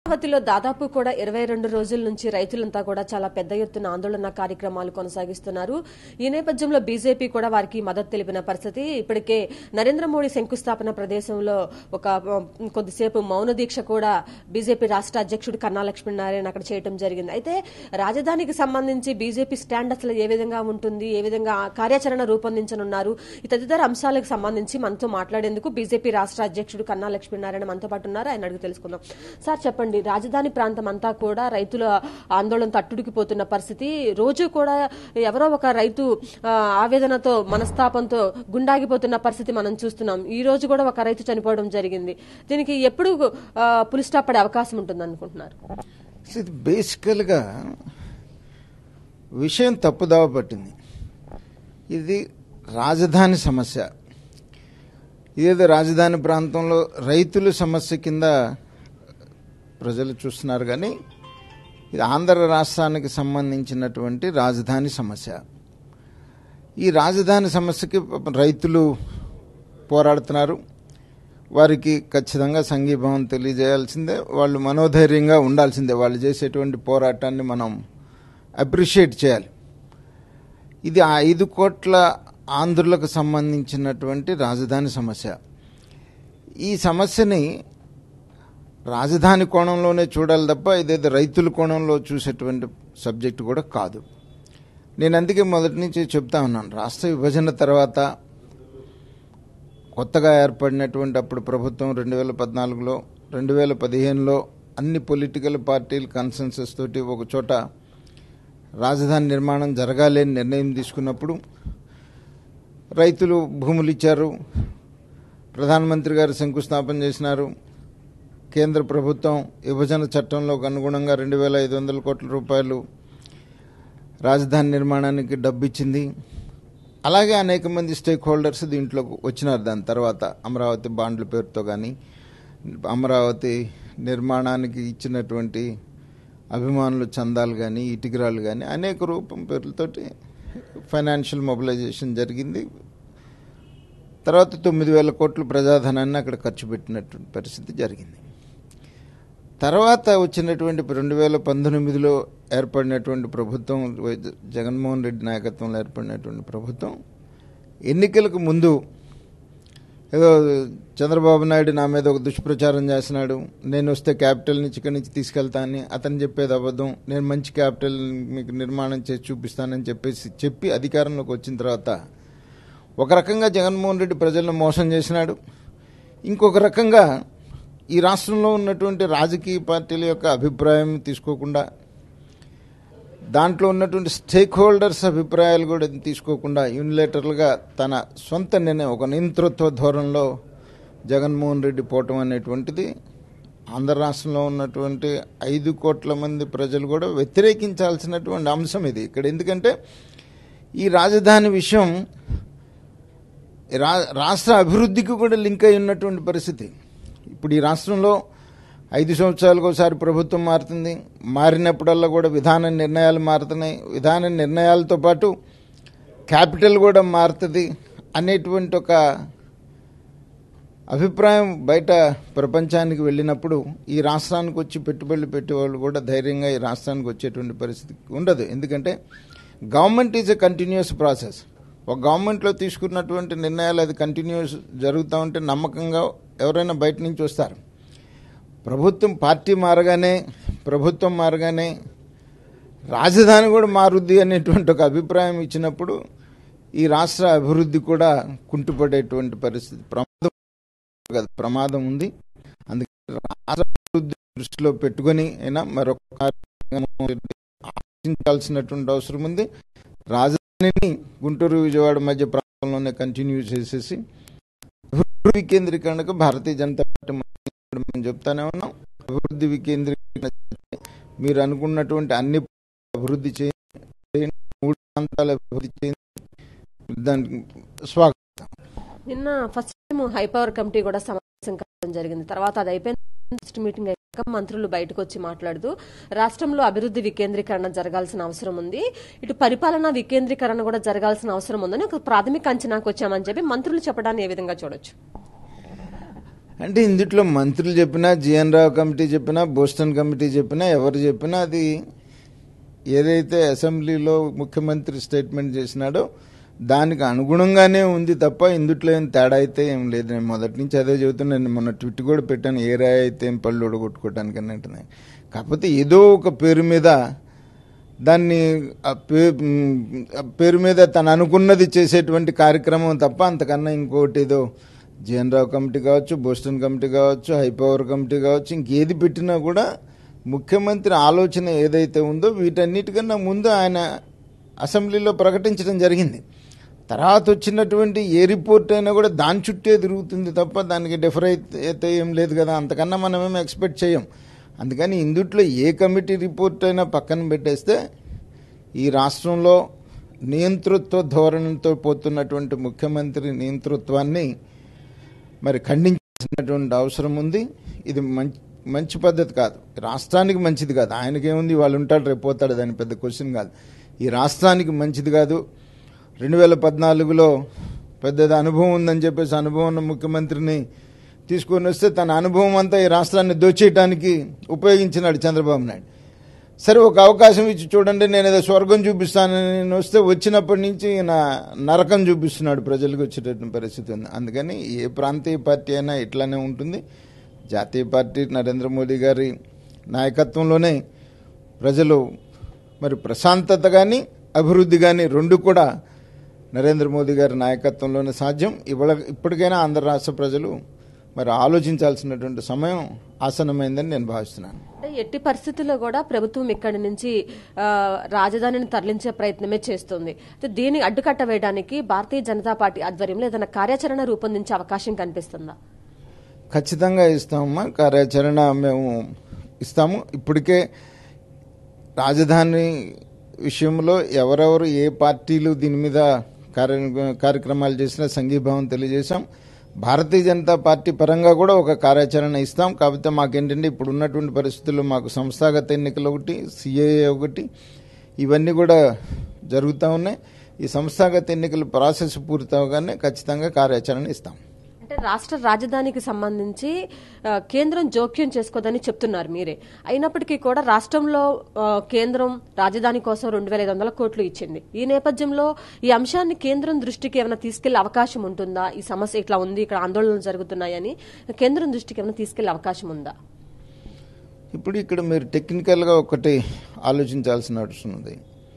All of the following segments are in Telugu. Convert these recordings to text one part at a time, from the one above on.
అమరావతిలో దాదాపు కూడా ఇరవై రెండు రోజుల నుంచి రైతులంతా కూడా చాలా పెద్ద ఎత్తున ఆందోళన కార్యక్రమాలు కొనసాగిస్తున్నారు ఈ నేపథ్యంలో బీజేపీ కూడా వారికి మద్దతు తెలిపిన పరిస్థితి ఇప్పటికే నరేంద్ర మోడీ శంకుస్థాపన ప్రదేశంలో ఒక ఆ, కొద్దిసేపు మౌన దీక్ష కూడా బీజేపీ రాష్ట్ర అధ్యక్షుడు కన్నా లక్ష్మీనారాయణ అక్కడ చేయడం జరిగింది అయితే రాజధానికి సంబంధించి బీజేపీ స్టాండ్ అసలు ఏ విధంగా ఉంటుంది ఏ విధంగా కార్యాచరణ రూపొందించనున్నారు ఈ తదితర అంశాలకు సంబంధించి మనతో మాట్లాడేందుకు బీజేపీ రాష్ట్ర అధ్యక్షుడు కన్నా లక్ష్మీనారాయణ మనతో పాటు ఉన్నారు ఆయన అడిగి తెలుసుకుందాం సార్ చెప్పండి రాజధాని ప్రాంతం అంతా కూడా రైతుల ఆందోళన తట్టుడికిపోతున్న పరిస్థితి రోజు కూడా ఎవరో ఒక రైతు ఆ, ఆవేదనతో మనస్తాపంతో గుండాగిపోతున్న పరిస్థితి మనం చూస్తున్నాం ఈ రోజు కూడా ఒక రైతు చనిపోవడం జరిగింది దీనికి ఎప్పుడు ఆ, పులి స్టాప్ పడే అవకాశం ఉంటుంది అనుకుంటున్నారు ఇది బేసికల్గా విషయం తప్పుదావ పట్టింది ఇది రాజధాని సమస్య ఇదేదో రాజధాని ప్రాంతంలో రైతుల సమస్య కింద ప్రజలు చూస్తున్నారు కానీ ఇది ఆంధ్ర రాష్ట్రానికి సంబంధించినటువంటి రాజధాని సమస్య ఈ రాజధాని సమస్యకి పాపం రైతులు పోరాడుతున్నారు వారికి ఖచ్చితంగా సంఘీభావం తెలియజేయాల్సిందే వాళ్ళు మనోధైర్యంగా ఉండాల్సిందే వాళ్ళు చేసేటువంటి పోరాటాన్ని మనం అప్రిషియేట్ చేయాలి ఇది ఆ ఐదు కోట్ల ఆంధ్రులకు సంబంధించినటువంటి రాజధాని సమస్య ఈ సమస్యని రాజధాని కోణంలోనే చూడాలి తప్ప ఇదేదో రైతుల కోణంలో చూసేటువంటి సబ్జెక్టు కూడా కాదు నేను అందుకే మొదటి నుంచి చెప్తా ఉన్నాను రాష్ట్ర విభజన తర్వాత కొత్తగా ఏర్పడినటువంటి అప్పుడు ప్రభుత్వం రెండు వేల పద్నాలుగులో రెండు వేల పదిహేనులో అన్ని పొలిటికల్ పార్టీల కన్సెన్సస్ తోటి ఒక చోట రాజధాని నిర్మాణం జరగాలి అని నిర్ణయం తీసుకున్నప్పుడు రైతులు భూములు ఇచ్చారు ప్రధానమంత్రి గారు శంకుస్థాపన చేసినారు కేంద్ర ప్రభుత్వం విభజన చట్టంలోకి అనుగుణంగా రెండు వేల ఐదు వందల కోట్ల రూపాయలు రాజధాని నిర్మాణానికి డబ్బు ఇచ్చింది అలాగే అనేక మంది స్టేక్ హోల్డర్స్ దీంట్లో వచ్చినారు దాని తర్వాత అమరావతి బాండ్ల పేరుతో కానీ అమరావతి నిర్మాణానికి ఇచ్చినటువంటి అభిమానులు చందాలు కానీ ఇటుకరాలు కానీ అనేక రూపం పేర్లతోటి ఫైనాన్షియల్ మొబిలైజేషన్ జరిగింది తర్వాత తొమ్మిది వేల కోట్ల ప్రజాధనాన్ని అక్కడ ఖర్చు పెట్టినటువంటి పరిస్థితి జరిగింది తర్వాత వచ్చినటువంటి రెండు వేల పంతొమ్మిదిలో ఏర్పడినటువంటి ప్రభుత్వం వై- జగన్మోహన్ రెడ్డి నాయకత్వంలో ఏర్పడినటువంటి ప్రభుత్వం ఎన్నికలకు ముందు ఏదో చంద్రబాబు నాయుడు నా మీద ఒక దుష్ప్రచారం చేస్తున్నాడు నేను వస్తే క్యాపిటల్ నుంచి ఇక్కడి నుంచి తీసుకెళ్తా అని అతను చెప్పేది అబద్ధం నేను మంచి క్యాపిటల్ మీకు నిర్మాణం చేసి చూపిస్తానని చెప్పేసి చెప్పి అధికారంలోకి వచ్చిన తర్వాత ఒక రకంగా జగన్మోహన్ రెడ్డి ప్రజలను మోసం చేసినాడు ఇంకొక రకంగా ఈ రాష్ట్రంలో ఉన్నటువంటి రాజకీయ పార్టీల యొక్క అభిప్రాయం తీసుకోకుండా దాంట్లో ఉన్నటువంటి స్టేక్ హోల్డర్స్ అభిప్రాయాలు కూడా తీసుకోకుండా యూనిలేటర్లుగా తన సొంత నిర్ణయం ఒక నియంతృత్వ ధోరణిలో జగన్మోహన్ రెడ్డి పోవటం అనేటువంటిది ఆంధ్ర రాష్ట్రంలో ఉన్నటువంటి ఐదు కోట్ల మంది ప్రజలు కూడా వ్యతిరేకించాల్సినటువంటి అంశం ఇది ఇక్కడ ఎందుకంటే ఈ రాజధాని విషయం రా రాష్ట్ర అభివృద్ధికి కూడా లింక్ అయి ఉన్నటువంటి పరిస్థితి ఇప్పుడు ఈ రాష్ట్రంలో ఐదు సంవత్సరాలకు ఒకసారి ప్రభుత్వం మారుతుంది మారినప్పుడల్లా కూడా విధాన నిర్ణయాలు మారుతున్నాయి విధాన నిర్ణయాలతో పాటు క్యాపిటల్ కూడా మారుతుంది అనేటువంటి ఒక అభిప్రాయం బయట ప్రపంచానికి వెళ్ళినప్పుడు ఈ రాష్ట్రానికి వచ్చి పెట్టుబడులు పెట్టేవాళ్ళు కూడా ధైర్యంగా ఈ రాష్ట్రానికి వచ్చేటువంటి పరిస్థితి ఉండదు ఎందుకంటే government is a continuous process ఒక గవర్నమెంట్లో తీసుకున్నటువంటి నిర్ణయాలు అది కంటిన్యూస్ జరుగుతూ ఉంటే నమ్మకంగా ఎవరైనా బయట నుంచి వస్తారు ప్రభుత్వం పార్టీ మారగానే ప్రభుత్వం మారగానే రాజధాని కూడా మారుద్ది అనేటువంటి ఒక అభిప్రాయం ఇచ్చినప్పుడు ఈ రాష్ట్ర అభివృద్ధి కూడా కుంటుపడేటువంటి పరిస్థితి ప్రమాదం కాదు, ప్రమాదం ఉంది అందుకే రాష్ట్ర అభివృద్ధి దృష్టిలో పెట్టుకొని అయినా మరొక ఆలోచించాల్సినటువంటి అవసరం ఉంది రాజధానిని గుంటూరు విజయవాడ మధ్య ప్రాంతంలోనే కంటిన్యూ చేసేసి అభివృద్ధి వికేంద్రీకరణకు భారతీయ జనతా పార్టీ ఇప్పుడు మేము చెప్తానే ఉన్నాం అభివృద్ధి వికేంద్రీకరణ చేస్తే మీరు అనుకున్నటువంటి అన్ని అభివృద్ధి చేయండి మూడు ప్రాంతాల అభివృద్ధి చేయండి దానికి స్వాగతం నిన్న ఫస్ట్ టైం హైపవర్ కమిటీ కూడా సమావేశం కావడం జరిగింది తర్వాత అది అయిపోయిన ఫస్ట్ మీటింగ్ అయ్యాక మంత్రులు బయటకు వచ్చి మాట్లాడుతూ రాష్ట్రంలో అభివృద్ధి వికేంద్రీకరణ జరగాల్సిన అవసరం ఉంది ఇటు పరిపాలన వికేంద్రీకరణ కూడా జరగాల్సిన అవసరం ఉందని ఒక ప్రాథమిక అంచనాకు వచ్చామని చెప్పి మంత్రులు చెప్పడాన్ని ఏ విధంగా చూడొచ్చు అంటే ఇందుట్లో మంత్రులు చెప్పినా జిఎన్ రావు కమిటీ చెప్పినా బోస్టన్ కమిటీ చెప్పినా ఎవరు చెప్పినా అది ఏదైతే అసెంబ్లీలో ముఖ్యమంత్రి స్టేట్మెంట్ చేసినాడో దానికి అనుగుణంగానే ఉంది తప్ప ఇందుట్లో ఏం తేడా అయితే ఏం లేదు నేను మొదటి నుంచి అదే చెబుతున్నా నేను మొన్న ట్విట్ కూడా పెట్టాను ఏ రాయి అయితే ఏం పళ్ళు ఒడగొట్టుకోవటానికి అన్నట్టున్నాయి కాకపోతే ఏదో ఒక పేరు మీద దాన్ని ఆ పే- మ్, ఆ పేరు మీద తను అనుకున్నది చేసేటువంటి కార్యక్రమం తప్ప అంతకన్నా ఇంకోటి ఏదో జిఎన్ రావు కమిటీ కావచ్చు బోస్టన్ కమిటీ కావచ్చు హైపవర్ కమిటీ కావచ్చు ఇంకేది పెట్టినా కూడా ముఖ్యమంత్రి ఆలోచన ఏదైతే ఉందో వీటన్నిటికన్నా ముందు ఆయన అసెంబ్లీలో ప్రకటించడం జరిగింది తర్వాత వచ్చినటువంటి ఏ రిపోర్ట్ అయినా కూడా దాని చుట్టే తిరుగుతుంది తప్ప దానికి డిఫర్ అయితే ఏం లేదు కదా అంతకన్నా మనం ఏం ఎక్స్పెక్ట్ చేయం అందుకని ఇందుట్లో ఏ కమిటీ రిపోర్ట్ అయినా పక్కన పెట్టేస్తే ఈ రాష్ట్రంలో నియంతృత్వ ధోరణితో పోతున్నటువంటి ముఖ్యమంత్రి నియంతృత్వాన్ని మరి ఖండించాల్సినటువంటి అవసరం ఉంది ఇది మంచి మంచి పద్ధతి కాదు రాష్ట్రానికి మంచిది కాదు ఆయనకేముంది వాళ్ళు ఉంటాడు రేపు పోతాడు దాని పెద్ద క్వశ్చన్ కాదు ఈ రాష్ట్రానికి మంచిది కాదు రెండు వేల పద్నాలుగులో పెద్ద అనుభవం ఉందని చెప్పేసి అనుభవం ఉన్న ముఖ్యమంత్రిని తీసుకొని వస్తే తన అనుభవం అంతా ఈ రాష్ట్రాన్ని దోచేయటానికి ఉపయోగించినాడు చంద్రబాబు నాయుడు సరే ఒక అవకాశం ఇచ్చి చూడండి నేను ఏదో స్వర్గం చూపిస్తానని నేను వస్తే వచ్చినప్పటి నుంచి నా నరకం చూపిస్తున్నాడు ప్రజలకు వచ్చేటటువంటి పరిస్థితి ఉంది అందుకని ఏ ప్రాంతీయ పార్టీ అయినా ఇట్లానే ఉంటుంది జాతీయ పార్టీ నరేంద్ర మోదీ గారి నాయకత్వంలోనే ప్రజలు మరి ప్రశాంతత కానీ అభివృద్ధి కానీ రెండు కూడా నరేంద్ర మోదీ గారి నాయకత్వంలోనే సాధ్యం ఇవాళ ఇప్పటికైనా ఆంధ్ర రాష్ట్ర ప్రజలు మరి ఆలోచించాల్సినటువంటి సమయం ఆసన్నమైందని నేను భావిస్తున్నాను అంటే ఎట్టి పరిస్థితుల్లో కూడా ప్రభుత్వం ఇక్కడి నుంచి ఆ, రాజధానిని తరలించే ప్రయత్నమే చేస్తుంది అయితే దీన్ని అడ్డుకట్ట వేయడానికి భారతీయ జనతా పార్టీ ఆధ్వర్యంలో ఏదైనా కార్యాచరణ రూపొందించే అవకాశం కనిపిస్తుందా ఖచ్చితంగా ఇస్తామమ్మా కార్యాచరణ మేము ఇస్తాము ఇప్పటికే రాజధాని విషయంలో ఎవరెవరు ఏ పార్టీలు దీని మీద కార్య కార్యక్రమాలు చేసినా సంఘీభావం తెలియజేశాం భారతీయ జనతా పార్టీ పరంగా కూడా ఒక కార్యాచరణ ఇస్తాం కాకపోతే మాకేంటంటే ఇప్పుడు ఉన్నటువంటి పరిస్థితుల్లో మాకు సంస్థాగత ఎన్నికలు ఒకటి సిఏఏ ఒకటి ఇవన్నీ కూడా జరుగుతూ ఉన్నాయి ఈ సంస్థాగత ఎన్నికల ప్రాసెస్ పూర్తవగానే ఖచ్చితంగా కార్యాచరణ ఇస్తాం అంటే రాష్ట్ర రాజధానికి సంబంధించి ఆ, కేంద్రం జోక్యం చేసుకోదని చెప్తున్నారు మీరే అయినప్పటికీ కూడా రాష్ట్రంలో ఆ, కేంద్రం రాజధాని కోసం రెండు వేల ఐదు వందల కోట్లు ఇచ్చింది ఈ నేపథ్యంలో ఈ అంశాన్ని కేంద్రం దృష్టికి ఏమైనా తీసుకెళ్లే అవకాశం ఉంటుందా ఈ సమస్య ఇట్లా ఉంది ఇక్కడ ఆందోళనలు జరుగుతున్నాయని కేంద్రం దృష్టికి ఏమైనా తీసుకెళ్లే అవకాశం ఉందా ఇప్పుడు ఇక్కడ మీరు టెక్నికల్గా ఒకటి ఆలోచించాల్సిన అవసరం ఉంది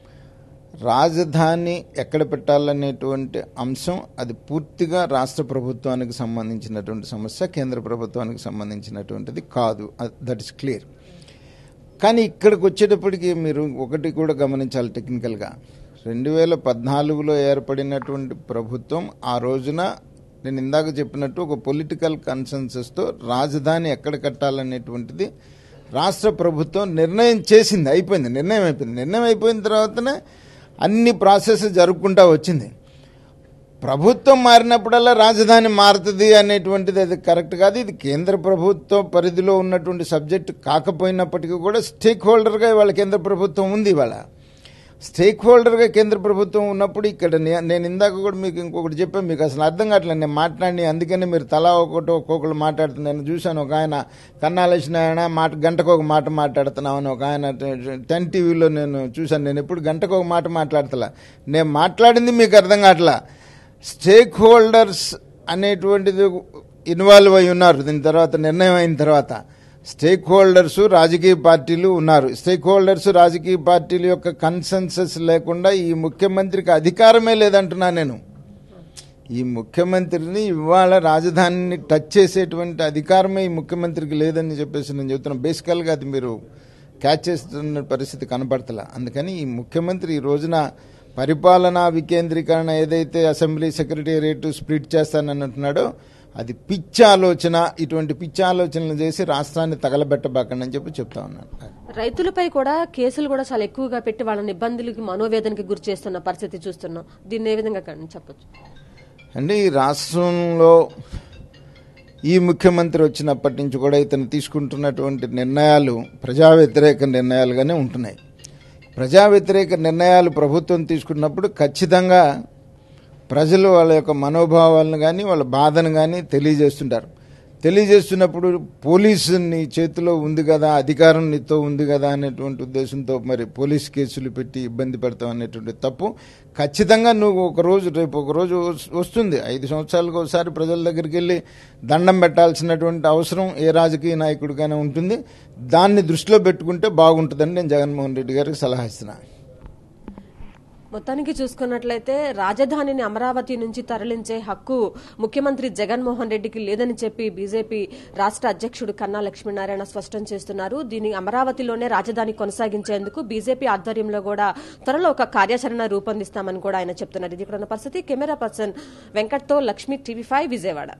రాజధాని ఎక్కడ పెట్టాలనేటువంటి అంశం అది పూర్తిగా రాష్ట్ర ప్రభుత్వానికి సంబంధించినటువంటి సమస్య కేంద్ర ప్రభుత్వానికి సంబంధించినటువంటిది కాదు దట్ ఇస్ క్లియర్ కానీ ఇక్కడికి వచ్చేటప్పటికి మీరు ఒకటి కూడా గమనించాలి టెక్నికల్గా రెండు వేల పద్నాలుగులో ఏర్పడినటువంటి ప్రభుత్వం ఆ రోజున నేను ఇందాక చెప్పినట్టు ఒక పొలిటికల్ కన్సెన్సస్తో రాజధాని ఎక్కడ కట్టాలనేటువంటిది రాష్ట్ర ప్రభుత్వం నిర్ణయం చేసింది అయిపోయింది నిర్ణయం అయిపోయింది నిర్ణయం అయిపోయిన తర్వాతనే అన్ని ప్రాసెస్ జరుపుకుంటా వచ్చింది ప్రభుత్వం మారినప్పుడల్లా రాజధాని మారుతుంది అనేటువంటిది అది కరెక్ట్ కాదు ఇది కేంద్ర ప్రభుత్వ పరిధిలో ఉన్నటువంటి సబ్జెక్ట్ కాకపోయినప్పటికీ కూడా స్టేక్ హోల్డర్గా ఇవాళ కేంద్ర ప్రభుత్వం ఉంది ఇవాళ స్టేక్ హోల్డర్గా కేంద్ర ప్రభుత్వం ఉన్నప్పుడు ఇక్కడ నే- నేను ఇందాక కూడా మీకు ఇంకొకటి చెప్పాను మీకు అసలు అర్థం కావట్లేదు నేను మాట్లాడి అందుకని మీరు తలా ఒకటి ఒక్కొక్కరు మాట్లాడుతున్నారు నేను చూశాను ఒక ఆయన కన్నాలేసిన ఆయన మాట గంటకు ఒక మాట మాట్లాడుతున్నామని ఒక ఆయన టెన్ టీవీలో నేను చూశాను నేను ఎప్పుడు గంటకు ఒక మాట మాట్లాడతలా నేను మాట్లాడింది మీకు అర్థం కావట్లా స్టేక్ హోల్డర్స్ అనేటువంటిది ఇన్వాల్వ్ అయి ఉన్నారు దీని తర్వాత నిర్ణయం అయిన తర్వాత స్టేక్ హోల్డర్స్ రాజకీయ పార్టీలు ఉన్నారు స్టేక్ హోల్డర్స్ రాజకీయ పార్టీల యొక్క కన్సెన్సస్ లేకుండా ఈ ముఖ్యమంత్రికి అధికారమే లేదంటున్నా నేను ఈ ముఖ్యమంత్రిని ఇవాళ రాజధానిని టచ్ చేసేటువంటి అధికారమే ఈ ముఖ్యమంత్రికి లేదని చెప్పేసి నేను చెబుతున్నాను బేసికల్గా అది మీరు క్యాచ్ చేస్తున్న పరిస్థితి కనపడతలా అందుకని ఈ ముఖ్యమంత్రి ఈ రోజున పరిపాలనా వికేంద్రీకరణ ఏదైతే అసెంబ్లీ సెక్రటేరియట్ స్ప్లిట్ చేస్తానని అంటున్నాడో అది పిచ్చి ఆలోచన ఇటువంటి పిచ్చి ఆలోచనలు చేసి రాష్ట్రాన్ని తగలబెట్టబాకండి అని చెప్పి చెప్తా ఉన్నాను రైతులపై కూడా కేసులు కూడా చాలా ఎక్కువగా పెట్టి వాళ్ళని ఇబ్బందులకి మనోవేదనకి గురి చేస్తున్న పరిస్థితి చూస్తున్నాం దీన్ని ఏ విధంగా కన్- చెప్పొచ్చు అంటే ఈ రాష్ట్రంలో ఈ ముఖ్యమంత్రి వచ్చినప్పటి నుంచి కూడా ఇతను తీసుకుంటున్నటువంటి నిర్ణయాలు ప్రజా వ్యతిరేక నిర్ణయాలుగానే ఉంటున్నాయి ప్రజా వ్యతిరేక నిర్ణయాలు ప్రభుత్వం తీసుకున్నప్పుడు ఖచ్చితంగా ప్రజలు వాళ్ళ యొక్క మనోభావాలను కానీ వాళ్ళ బాధను కానీ తెలియజేస్తుంటారు తెలియజేస్తున్నప్పుడు పోలీసు నీ చేతిలో ఉంది కదా అధికారం నీతో ఉంది కదా అనేటువంటి ఉద్దేశంతో మరి పోలీస్ కేసులు పెట్టి ఇబ్బంది పెడతాం అనేటువంటి తప్పు ఖచ్చితంగా నువ్వు ఒక రోజు రేపు ఒక రోజు వస్- వస్తుంది ఐదు సంవత్సరాలకు ఒకసారి ప్రజల దగ్గరికి వెళ్ళి దండం పెట్టాల్సినటువంటి అవసరం ఏ రాజకీయ నాయకుడికైనా ఉంటుంది దాన్ని దృష్టిలో పెట్టుకుంటే బాగుంటుందని నేను జగన్మోహన్ రెడ్డి గారికి సలహా ఇస్తున్నా మొత్తానికి చూసుకున్నట్లయితే రాజధానిని అమరావతి నుంచి తరలించే హక్కు ముఖ్యమంత్రి జగన్మోహన్ రెడ్డికి లేదని చెప్పి బీజేపీ రాష్ట్ర అధ్యక్షుడు కన్నా లక్ష్మీనారాయణ స్పష్టం చేస్తున్నారు దీని అమరావతిలోనే రాజధాని కొనసాగించేందుకు బీజేపీ ఆధ్వర్యంలో కూడా త్వరలో ఒక కార్యాచరణ రూపొందిస్తామని కూడా ఆయన చెప్తున్నారు ఇది ఇక్కడ ఉన్న పరిస్థితి కెమెరా పర్సన్ వెంకట్తో లక్ష్మీ టీవీ ఫైవ్ విజయవాడ